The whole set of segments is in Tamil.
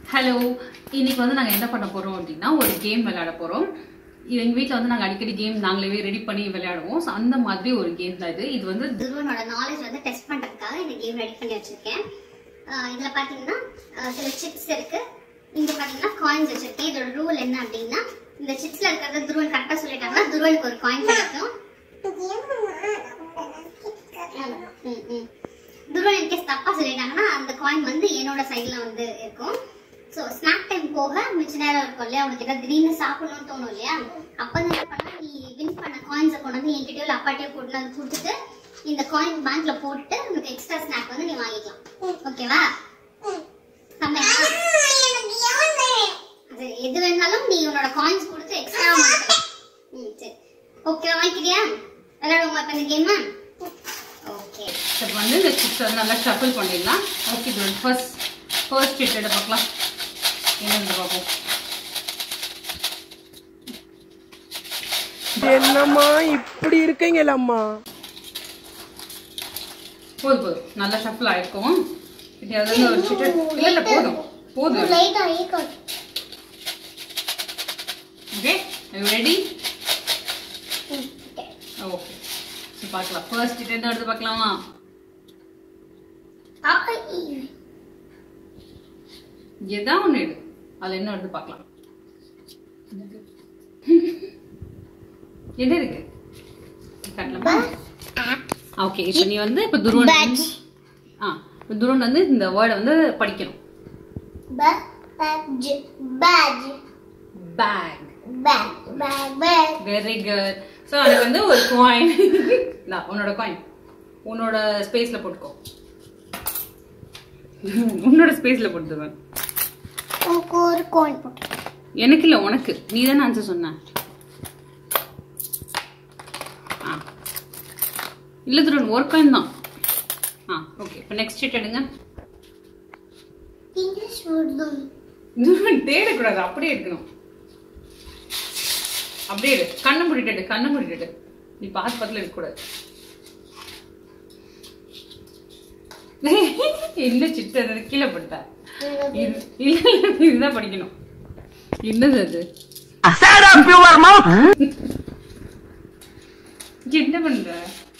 ஹலோ இன்னைக்கு வந்து நாங்கள் என்ன பண்ண போகிறோம் அப்படின்னா ஒரு கேம் விளையாட போகிறோம் எங்கள் வீட்டில் வந்து நாங்கள் அடிக்கடி கேம் நாங்களே ரெடி பண்ணி விளையாடுவோம் ஸோ அந்த மாதிரி ஒரு கேம் தான் இது இது வந்து துருவனோட நாலேஜ் வந்து டெஸ்ட் பண்றதுக்காக இந்த கேம் ரெடி பண்ணி வச்சிருக்கேன் ஆஹ் இதுல பாத்தீங்கன்னா ஆஹ் சில சிப்ஸ் இருக்கு இங்க பாத்தீங்கன்னா காயின்ஸ் வச்சிருக்கேன் இதோட ரூல் என்ன அப்படின்னா இந்த சிப்ஸ்ல இருக்கிறத துருவன் கரெக்டா சொல்லிட்டாங்கன்னா துருவனுக்கு ஒரு காயின் கிடைக்கும் ம், ம். துருவன் இன்கேஸ் தப்பா சொல்லிட்டாங்கன்னா அந்த காயின் வந்து என்னோட சைடுல வந்து இருக்கும் ஸோ ஸ்நாக் டைம் போக மிச்ச நேரம் இருக்கும் இல்லையா உனக்கு ஏதாவது திடீர்னு சாப்பிடணும்னு தோணும் இல்லையா அப்போ வந்து என்ன பண்ணா நீ வின் பண்ண காயின்ஸை கொண்டு வந்து என்கிட்டயோ இல்லை அப்பாட்டையோ போட்டு வந்து கொடுத்துட்டு இந்த காயின் பேங்க்ல போட்டுட்டு உனக்கு எக்ஸ்ட்ரா ஸ்நாக் வந்து நீ வாங்கிக்கலாம் ஓகேவா சமையா அது எது வேணாலும் நீ உன்னோட காயின்ஸ் கொடுத்து எக்ஸ்ட்ரா வாங்கிக்கலாம் ம் சரி ஓகே வாங்கிக்கிறியா விளையாடுவோமா இப்போ இந்த கேம் ஓகே இப்போ வந்து இந்த சிப்ஸ் வந்து நல்லா ஷஃபிள் பண்ணிடலாம் ஓகே இது ஃபர்ஸ்ட் ஃபர்ஸ்ட் எடுத்து பார்க்கலாம் என்னன்னு பார்ப்போம் என்னம்மா இப்படி இருக்கீங்களம்மா போதும் போதும் நல்லா ஷஃபிள் ஆயிருக்கும் இது அது வந்து ஒரு சிட்டு இல்லை இல்லை போதும் போதும் லைட்டா ஈக்கோட் ஓகே ரெடி ஓகே சரி பார்க்கலாம் ஃபர்ஸ்ட் என்ன எடுத்து பார்க்கலாமா எதா ஒன்று எடு அதில் என்ன எடுத்து பார்க்கலாம் என்ன இருக்கு காட்டலாமா ஓகே இப்போ நீ வந்து இப்போ துருவன் வந்து- ஆ இப்போ துருவன் வந்து இந்த வேர்டை வந்து படிக்கணும் badge badge bag bag bag bag very good so அதுக்கு வந்து ஒரு காயின் நான் உன்னோட காயின் உன்னோட ஸ்பேஸ்ல போட்டுக்கோ உன்னோட ஸ்பேஸ்ல போட்டுருவேன் உனக்கு ஒரு கோயின் போட்டு எனக்கு இல்லை உனக்கு நீ தானே ஆன்சர் சொன்ன ஆ இல்லை திருவன் ஒரு காயின் தான் ஆ ஓகே இப்போ நெக்ஸ்ட் ஷீட் எடுங்க இங்கிலீஷ் வேர்டு துருவன் தேடக்கூடாது அப்படியே எடுக்கணும் அப்படியே எடு கண்ணை மூடிட்டு எடு கண்ணை மூடிட்டு எடு நீ பார்த்து பார்த்துல எடுக்கக்கூடாது என்ன சிட்டு அது கீழே போட்ட இது- இல்ல இல்ல, இதுதான் படிக்கணும் என்னது அது என்ன பண்ற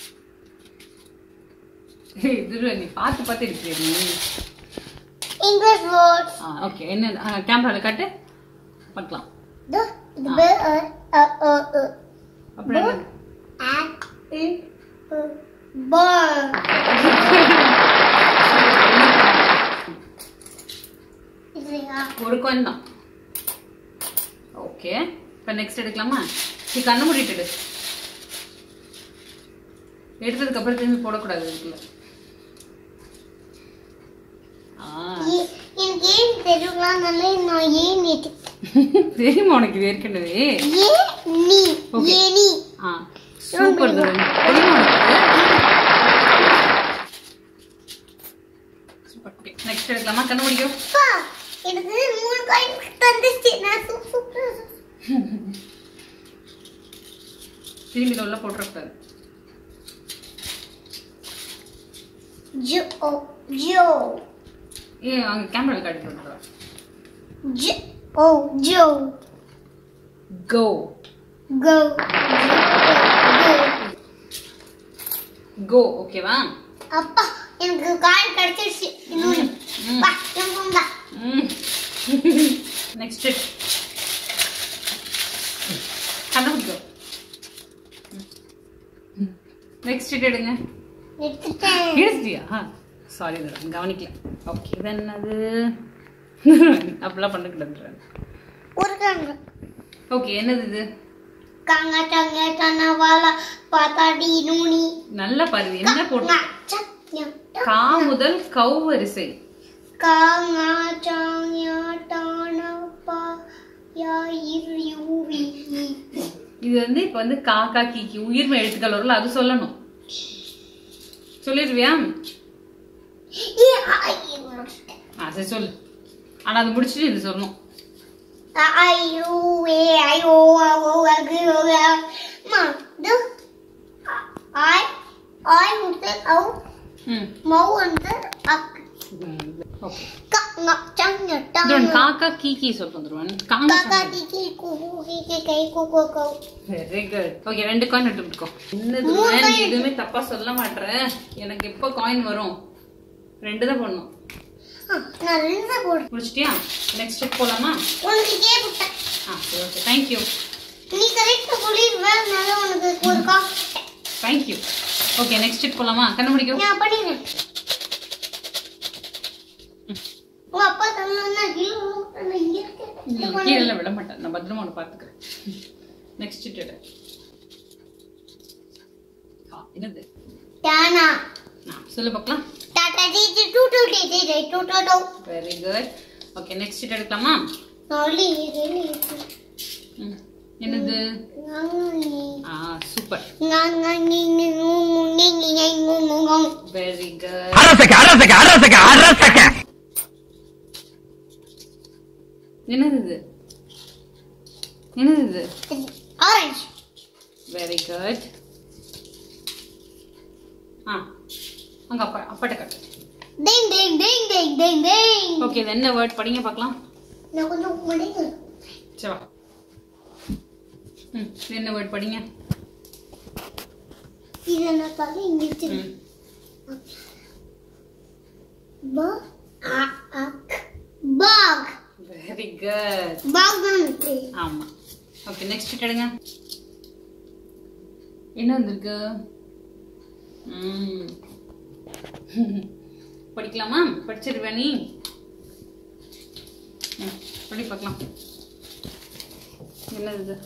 ஏய், துருவன் நீ பார்த்து பார்த்து இருக்கிற நீ இங்கிலீஷ் வேர்ட்ஸ் ஆ ஓகே என்ன கேமரால காட்டு பார்க்கலாம் த the b a a a a அப்புறம் என்ன? at in bird இதுலையா ஒரு காயின் தான் ஓகே இப்போ நெக்ஸ்ட் எடுக்கலாமா நீ கண்ணு மூடிட்டு எடு எடுத்ததுக்கு அப்புறம் திரும்பி போடக்கூடாது இதுக்குள்ள ஆ எனக்கு ஏன் தெரியுங்களானால நான் ஏன் நீட்டு தெரியுமா உனக்கு இது ஏற்கனவே ஏ நீ Okay. ஏ நீ ஆ சூப்பர் தெரியுமா உனக்கு சூப்பர் ஓகே நெக்ஸ்ட் எடுக்கலாமா கண்ணு முடிக்கும் அப்பா எனக்கு மூணு காயின் தந்துச்சு நான் சூப்பர் திரும்பி இதை உள்ள போட்டுறக்கூடாது ஜோ ஜோ ஏ அங்கே கேமராவில் காட்டிட்டு வந்துடுறேன் ஜோ ஓ ஜோ கோ கோ கோ ஓகேவா அப்பா எனக்கு காயின் கிடைச்சிருச்சு இன்னொரு வா எனக்கு வா நெக்ஸ்ட் கண்டுபிடிக்கும் நெக்ஸ்ட் எடுங்க எடுத்துட்டேன் எடுத்துட்டியா சாரி கவனிக்கல ஓகே இது என்னது அப்படிலாம் பண்ணக்கூடாது ஒரு காங்க ஓகே என்னது இது காங்க சங்க சனவாலா பாத்தாடி நூனி நல்ல பருவி என்ன போட்டு சத்யம் கா முதல் கௌ வரிசை காங்க சாங்க டானப்பா யா இரு யூவி இது வந்து இப்ப வந்து காக்கா கீக்கி உயிர்மை எழுத்துக்கள் வரும்ல அது சொல்லணும் சொல்லிடுவியா ஏ ஐ ஆ சரி சொல்லு ஆனா அது முடிச்சுட்டு இது சொல்லணும் ஐயோ ஏ ஐயோ ஓ அகு மா து ஐ ஐ வந்து ஔ ம் மௌ வந்து அக் ம். ஓகே கா ngா chang nya ta துருவன் காக்கா கீக்கி சொல்றோம் துருவன் காங்க கா கா டி கி கு கு கி கி கை கு கு கு வெரி குட் ஓகே ரெண்டு காயின் எடுத்துக்கோ என்ன துருவன் நீ எதுவுமே தப்பா சொல்ல மாட்டேற எனக்கு எப்போ காயின் வரும் ரெண்டு தான் பண்ணும் ஆ, நான் ரெண்டு தான் போடுறேன் முடிச்சிட்டியா நெக்ஸ்ட் போலாமா உனக்கு கேட்டுட்டேன் ஆ சரி ஓகே தேங்க்யூ நீ கரெக்டா சொல்லிடுவேன் அதனால உனக்கு ஒரு காசு தேங்க்யூ ஓகே நெக்ஸ்ட் போலாமா கண்டுபிடிக்கும் நான் பண்ணிடுறேன் உங்க அப்பா தரலன்னா கீழே இங்க இருக்கு கீழே விட மாட்டேன் நான் பத்திரமா உன்னை பார்த்துக்கிறேன் நெக்ஸ்ட் எடு ஆ, என்னது டானா ஆ, சொல்லு பார்க்கலாம் டாடா டி டி டு டு டி டி டி டு டு டு வெரி குட் ஓகே நெக்ஸ்ட் எடுக்கலாமா நாளி ரெலி இருக்கு ம், என்னது நாங்க ஆ சூப்பர் நாங்க நீ நீ நூ நீ நீ நீ நூ நூ நூ வெரி குட் அரசக அரசக அரசக அரசக என்னது இது என்னது இது ஆரஞ்சு வெரி குட் ஆ அங்க அப்பா அப்பாட்ட காட்டு டிங் டிங் டிங் டிங் டிங் டிங் ஓகே இது என்ன வேர்ட் படிங்க பார்க்கலாம் நான் கொஞ்சம் முடிங்க சரி வா ம் இது என்ன வேர்ட் படிங்க இத நான் தலை இங்க வச்சிருக்கேன் ம் பா ஆ அக் பாக் வெரி குட் பாக் தான் இருக்கு ஆமா ஓகே நெக்ஸ்ட் எடுங்க என்ன வந்திருக்கு ம் படிக்கலாமா படிச்சிருவியா நீ ம், படி பார்க்கலாம் என்னது இது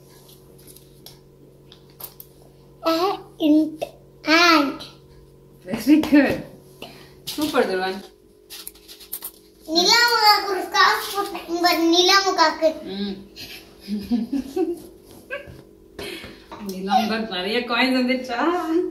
இன்ட் and very good super Dhruvan நிலாமுகாக்கு ஒரு காசு போட்டேன் உங்க நிலாமுகாக்கு ம் நிலாங்க நிறைய காயின்ஸ் வந்துச்சா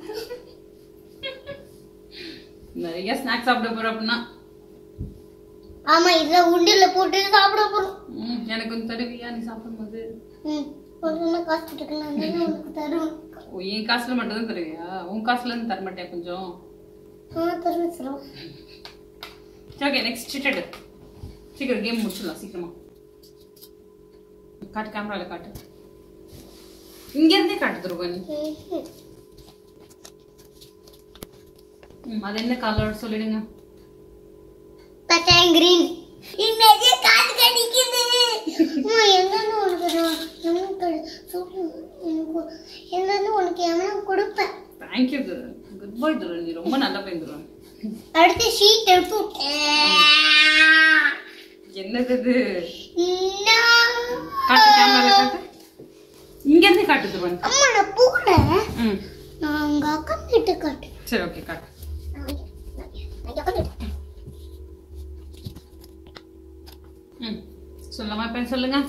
நிறைய ஸ்நாக்ஸ் சாப்பிட போற அப்படின்னா ஆமா இதுல உண்டியல்ல போட்டு சாப்பிட போறோம் ம், எனக்கு கொஞ்சம் தருவியா நீ சாப்பிடும்போது ம் ஒரு சின்ன காசு இருக்கு நான் தானே உனக்கு தருவேன் ஓ என் காசுல மட்டும் தான் தருவியா உன் காசுல இருந்து தர மாட்டியா கொஞ்சம் ஆ தருவேன் சொல்லுவோம் ஓகே நெக்ஸ்ட் எடு சீக்கிரம் கேம் முடிச்சிடலாம் சீக்கிரமா காட்டு கேமரால காட்டு இங்க இருந்தே காட்டு துருவன் ம், அது என்ன கலர் சொல்லிடுங்க பச்சை கிரீன் இன்னைக்கு காத்து கடிக்குது அம்மா எங்கன்னு உனக்கு நான் எவனும் கொடு சொல்லு எனக்கு எங்கன்னு உனக்கு எவனும் கொடுப்பேன் தேங்க்யூ குட் பாய் துருவன் நீ ரொம்ப நல்லா பையன் துருவன் அடுத்து ஷீட் எடுத்து என்னது இது நான் காட்டு கேமரால காட்டு இங்க இருந்து காட்டு துருவன் அம்மா நான் போறேன் ம் நான் உங்க அக்கா கிட்ட காட்டு சரி ஓகே காட்டு நான் இங்க- நான் இங்க- நான் இங்க உட்காந்துட்டு. ம் சொல்லாமா இப்ப சொல்லுங்க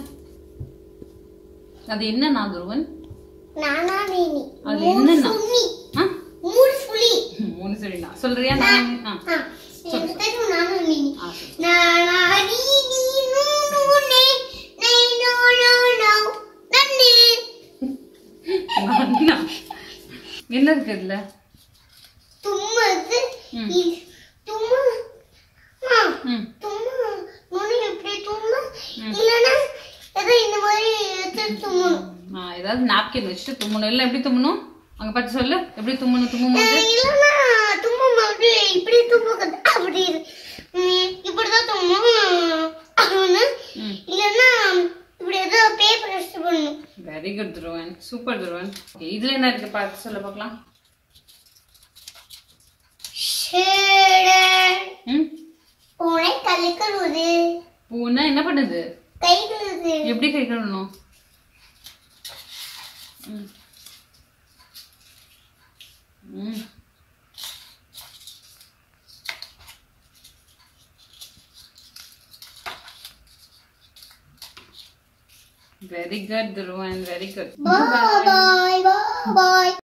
அது என்ன நான் துருவன் நானா நீனி அது மூணு என்னன்னா? சுண்ணி ஆ மூணு புலி மூணு சரிண்ணா சொல்றியா நான் ஆ ஆ, எனக்கு தெரியும் நானும் நீனி ஆ சரி. நானா நீனி நூனே நை நோ நோ நோ நன்னி நானா? என்ன இருக்கு இதுல தும்முது ம். இது தும்மு ஆ, ம் தும்மு நுனி எப்படி தும்மு ம். இல்லைன்னா ஏதோ இந்த மாதிரி எடுத்து தும்மணும் ஆ, ஏதாவது நாப்கின் வச்சுட்டு தும்மணும் இல்லை எப்படி தும்மணும் அங்க பார்த்து சொல்லு எப்படி தும்மணும் தும்மும் போது இல்லைன்னா தும்மும் போது இப்படி தும்புக்குது அப்படி இரு. ம், இப்படிதான் தும்மும் அப்படின்னு ம் இல்லைன்னா இப்படி ஏதோ பேப்பர் வச்சு பண்ணணும் very good Dhruvan super Dhruvan Okay, இதுல என்ன இருக்கு பார்த்து சொல்ல பார்க்கலாம் ஷேடர் ம் பூனை கழுக்கிறது பூனா என்ன பண்ணுது கை கழுது எப்படி கை கழுவணும் ம் ம் very good Dhruvan very good bye bye பாய்